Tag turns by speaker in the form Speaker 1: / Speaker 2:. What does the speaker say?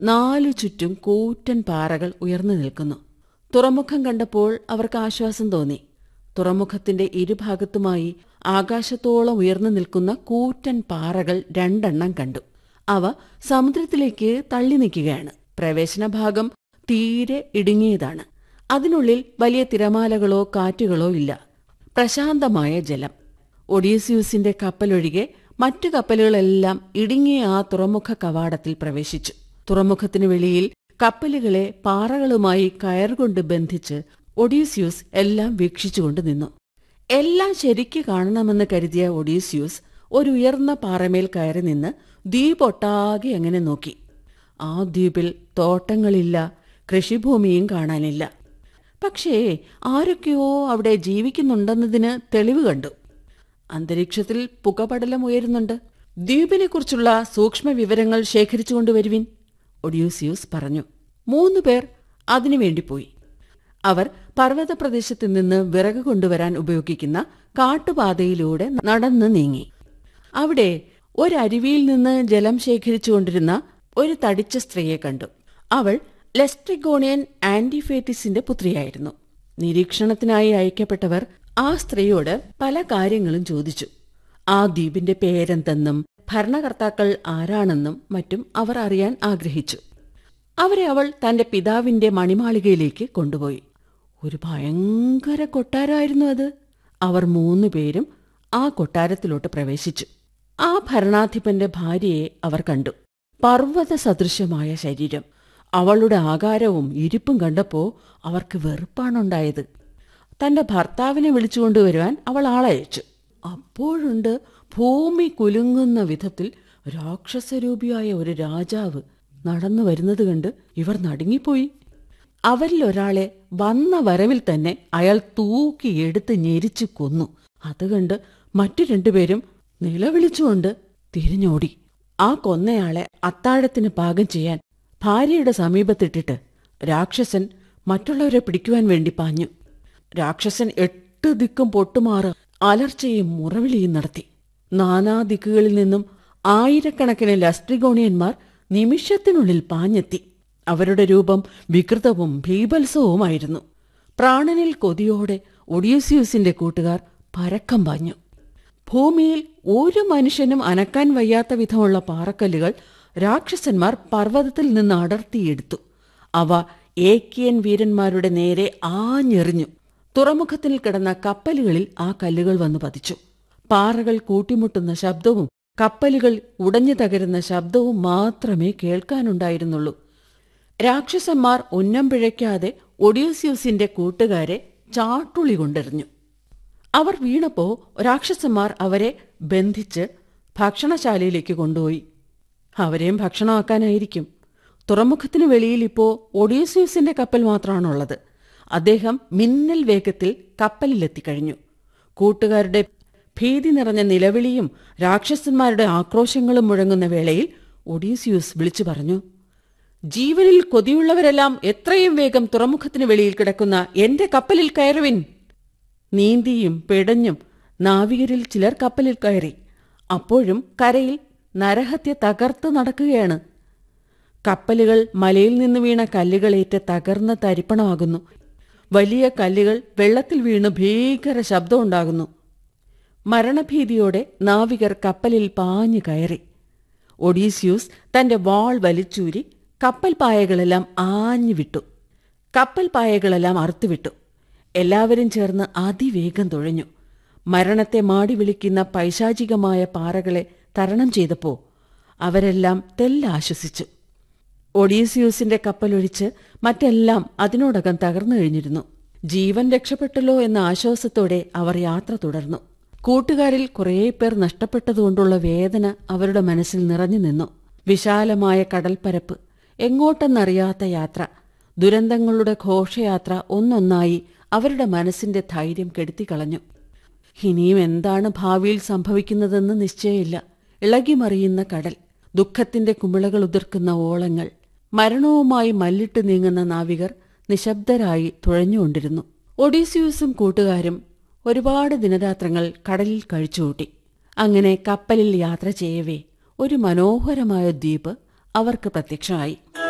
Speaker 1: നാലു ചുറ്റും കൂറ്റൻ പാറകൾ ഉയർന്നു നിൽക്കുന്നു തുറമുഖം കണ്ടപ്പോൾ അവർക്ക് ആശ്വാസം തോന്നി തുറമുഖത്തിന്റെ ഇരുഭാഗത്തുമായി ആകാശത്തോളം ഉയർന്നു നിൽക്കുന്ന കൂറ്റൻ പാറകൾ രണ്ടെണ്ണം കണ്ടു അവ സമുദ്രത്തിലേക്ക് തള്ളി നിൽക്കുകയാണ് പ്രവേശന ഭാഗം തീരെ ഇടുങ്ങിയതാണ് അതിനുള്ളിൽ വലിയ തിരമാലകളോ കാറ്റുകളോ ഇല്ല പ്രശാന്തമായ ജലം ഒഡീസിയൂസിന്റെ കപ്പലൊഴികെ മറ്റു കപ്പലുകളെല്ലാം ഇടുങ്ങിയ ആ തുറമുഖ കവാടത്തിൽ പ്രവേശിച്ചു തുറമുഖത്തിനു വെളിയിൽ കപ്പലുകളെ പാറകളുമായി കയറുകൊണ്ട് ബന്ധിച്ച് ഒഡീസ്യൂസ് എല്ലാം വീക്ഷിച്ചുകൊണ്ട് നിന്നു എല്ലാം ശരിക്ക് കാണണമെന്ന് കരുതിയ ഒഡീസ്യൂസ് ഒരു ഉയർന്ന പാറമേൽ കയറി നിന്ന് ദ്വീപൊട്ടാകെ അങ്ങനെ നോക്കി ആ ദ്വീപിൽ തോട്ടങ്ങളില്ല കൃഷിഭൂമിയും കാണാനില്ല പക്ഷേ ആരൊക്കെയോ അവിടെ ജീവിക്കുന്നുണ്ടെന്നതിന് തെളിവ് കണ്ടു അന്തരീക്ഷത്തിൽ പുകപടലം ഉയരുന്നുണ്ട് ദ്വീപിനെക്കുറിച്ചുള്ള സൂക്ഷ്മ വിവരങ്ങൾ ശേഖരിച്ചുകൊണ്ടുവരുവിൻ ഒഡ്യൂസിയൂസ് പറഞ്ഞു മൂന്നു പേർ അതിനുവേണ്ടി പോയി അവർ പർവ്വത പ്രദേശത്ത് നിന്ന് വിറക് കൊണ്ടുവരാൻ ഉപയോഗിക്കുന്ന കാട്ടുപാതയിലൂടെ നടന്നു നീങ്ങി അവിടെ ഒരരുവിയിൽ നിന്ന് ജലം ശേഖരിച്ചുകൊണ്ടിരുന്ന ഒരു തടിച്ച സ്ത്രീയെ കണ്ടു അവൾ ലെസ്ട്രിഗോണിയൻ ആന്റിഫേറ്റിസിന്റെ പുത്രിയായിരുന്നു നിരീക്ഷണത്തിനായി അയക്കപ്പെട്ടവർ ആ സ്ത്രീയോട് പല കാര്യങ്ങളും ചോദിച്ചു ആ ദ്വീപിന്റെ പേരെന്തെന്നും ഭരണകർത്താക്കൾ ആരാണെന്നും മറ്റും അവർ അറിയാൻ ആഗ്രഹിച്ചു അവരെ അവൾ തന്റെ പിതാവിന്റെ മണിമാളികയിലേക്ക് കൊണ്ടുപോയി ഒരു ഭയങ്കര കൊട്ടാരമായിരുന്നു അത് അവർ മൂന്നു പേരും ആ കൊട്ടാരത്തിലോട്ട് പ്രവേശിച്ചു ആ ഭരണാധിപന്റെ ഭാര്യയെ അവർ കണ്ടു പർവ്വത സദൃശമായ ശരീരം അവളുടെ ആകാരവും ഇരിപ്പും കണ്ടപ്പോ അവർക്ക് വെറുപ്പാണുണ്ടായത് തന്റെ ഭർത്താവിനെ വിളിച്ചുകൊണ്ടുവരുവാൻ അവൾ ആളയച്ചു അപ്പോഴുണ്ട് ഭൂമി കുലുങ്ങുന്ന വിധത്തിൽ രാക്ഷസരൂപിയായ ഒരു രാജാവ് നടന്നു വരുന്നത് കണ്ട് ഇവർ നടുങ്ങിപ്പോയി അവരിൽ ഒരാളെ വന്ന വരവിൽ തന്നെ അയാൾ തൂക്കിയെടുത്ത് ഞെരിച്ചു കൊന്നു അത് കണ്ട് മറ്റു രണ്ടുപേരും നിലവിളിച്ചുകൊണ്ട് തിരിഞ്ഞോടി ആ കൊന്നയാളെ അത്താഴത്തിന് പാകം ചെയ്യാൻ ഭാര്യയുടെ സമീപത്തിട്ടിട്ട് രാക്ഷസൻ മറ്റുള്ളവരെ പിടിക്കുവാൻ വേണ്ടി പാഞ്ഞു രാക്ഷസൻ എട്ട് ദിക്കും പൊട്ടുമാറ് അലർച്ചയും മുറവിളിയും നടത്തി നാനാ ദിക്കുകളിൽ നിന്നും ആയിരക്കണക്കിന് ലസ്ട്രിഗോണിയന്മാർ നിമിഷത്തിനുള്ളിൽ പാഞ്ഞെത്തി അവരുടെ രൂപം വികൃതവും ഭീപത്സവുമായിരുന്നു പ്രാണനിൽ കൊതിയോടെ ഒഡീസിയൂസിന്റെ കൂട്ടുകാർ പരക്കം പാഞ്ഞു ഭൂമിയിൽ ഒരു മനുഷ്യനും അനക്കാൻ വയ്യാത്ത വിധമുള്ള പാറക്കല്ലുകൾ രാക്ഷസന്മാർ പർവ്വതത്തിൽ നിന്ന് അടർത്തിയെടുത്തു അവ ഏക്കിയൻ വീരന്മാരുടെ നേരെ ആഞ്ഞെറിഞ്ഞു തുറമുഖത്തിൽ കിടന്ന കപ്പലുകളിൽ ആ കല്ലുകൾ വന്നു പതിച്ചു പാറകൾ കൂട്ടിമുട്ടുന്ന ശബ്ദവും കപ്പലുകൾ ഉടഞ്ഞു തകരുന്ന ശബ്ദവും മാത്രമേ കേൾക്കാനുണ്ടായിരുന്നുള്ളൂ രാക്ഷസന്മാർ ഉന്നം പിഴയ്ക്കാതെ ഒഡീസ്യൂസിന്റെ കൂട്ടുകാരെ ചാട്ടുളി കൊണ്ടെറിഞ്ഞു അവർ വീണപ്പോ രാക്ഷസന്മാർ അവരെ ബന്ധിച്ച് ഭക്ഷണശാലയിലേക്ക് കൊണ്ടുപോയി അവരെയും ഭക്ഷണമാക്കാനായിരിക്കും തുറമുഖത്തിനു വെളിയിൽ ഇപ്പോ ഒഡീസ്യൂസിന്റെ കപ്പൽ മാത്രമാണുള്ളത് അദ്ദേഹം മിന്നൽ വേഗത്തിൽ കപ്പലിലെത്തിക്കഴിഞ്ഞു കൂട്ടുകാരുടെ ഭീതി നിറഞ്ഞ നിലവിളിയും രാക്ഷസന്മാരുടെ ആക്രോശങ്ങളും മുഴങ്ങുന്ന വേളയിൽ ഒഡീസിയൂസ് വിളിച്ചു പറഞ്ഞു ജീവനിൽ കൊതിയുള്ളവരെല്ലാം എത്രയും വേഗം തുറമുഖത്തിന് വെളിയിൽ കിടക്കുന്ന എന്റെ കപ്പലിൽ കയറുവിൻ നീന്തിയും പിടഞ്ഞും നാവികരിൽ ചിലർ കപ്പലിൽ കയറി അപ്പോഴും കരയിൽ നരഹത്യ തകർത്ത് നടക്കുകയാണ് കപ്പലുകൾ മലയിൽ നിന്ന് വീണ കല്ലുകളേറ്റ് തകർന്ന് തരിപ്പണമാകുന്നു വലിയ കല്ലുകൾ വെള്ളത്തിൽ വീണ് ഭീകര ശബ്ദമുണ്ടാകുന്നു മരണഭീതിയോടെ നാവികർ കപ്പലിൽ പാഞ്ഞു കയറി ഒഡീസ്യൂസ് തന്റെ വാൾ വലിച്ചൂരി കപ്പൽ പായകളെല്ലാം ആഞ്ഞു വിട്ടു കപ്പൽ പായകളെല്ലാം അറുത്തുവിട്ടു എല്ലാവരും ചേർന്ന് അതിവേഗം തുഴഞ്ഞു മരണത്തെ മാടി വിളിക്കുന്ന പൈശാചികമായ പാറകളെ തരണം ചെയ്തപ്പോ അവരെല്ലാം തെല്ലാശ്വസിച്ചു ഒഡീസിയൂസിന്റെ കപ്പലൊഴിച്ച് മറ്റെല്ലാം അതിനോടകം തകർന്നു കഴിഞ്ഞിരുന്നു ജീവൻ രക്ഷപ്പെട്ടല്ലോ എന്ന ആശ്വാസത്തോടെ അവർ യാത്ര തുടർന്നു കൂട്ടുകാരിൽ കുറേ പേർ നഷ്ടപ്പെട്ടതുകൊണ്ടുള്ള വേദന അവരുടെ മനസ്സിൽ നിറഞ്ഞു നിന്നു വിശാലമായ കടൽപ്പരപ്പ് എങ്ങോട്ടെന്നറിയാത്ത യാത്ര ദുരന്തങ്ങളുടെ ഘോഷയാത്ര ഒന്നൊന്നായി അവരുടെ മനസ്സിന്റെ ധൈര്യം കെടുത്തിക്കളഞ്ഞു ഇനിയും എന്താണ് ഭാവിയിൽ സംഭവിക്കുന്നതെന്ന് നിശ്ചയമില്ല ഇളകിമറിയുന്ന കടൽ ദുഃഖത്തിന്റെ കുമിളകൾ ഉതിർക്കുന്ന ഓളങ്ങൾ മരണവുമായി മല്ലിട്ട് നീങ്ങുന്ന നാവികർ നിശബ്ദരായി തുഴഞ്ഞുകൊണ്ടിരുന്നു ഒഡീസിയൂസും കൂട്ടുകാരും ഒരുപാട് ദിനരാത്രങ്ങൾ കടലിൽ കഴിച്ചുകൂട്ടി അങ്ങനെ കപ്പലിൽ യാത്ര ചെയ്യവേ ഒരു മനോഹരമായ ദ്വീപ് അവർക്ക് പ്രത്യക്ഷമായി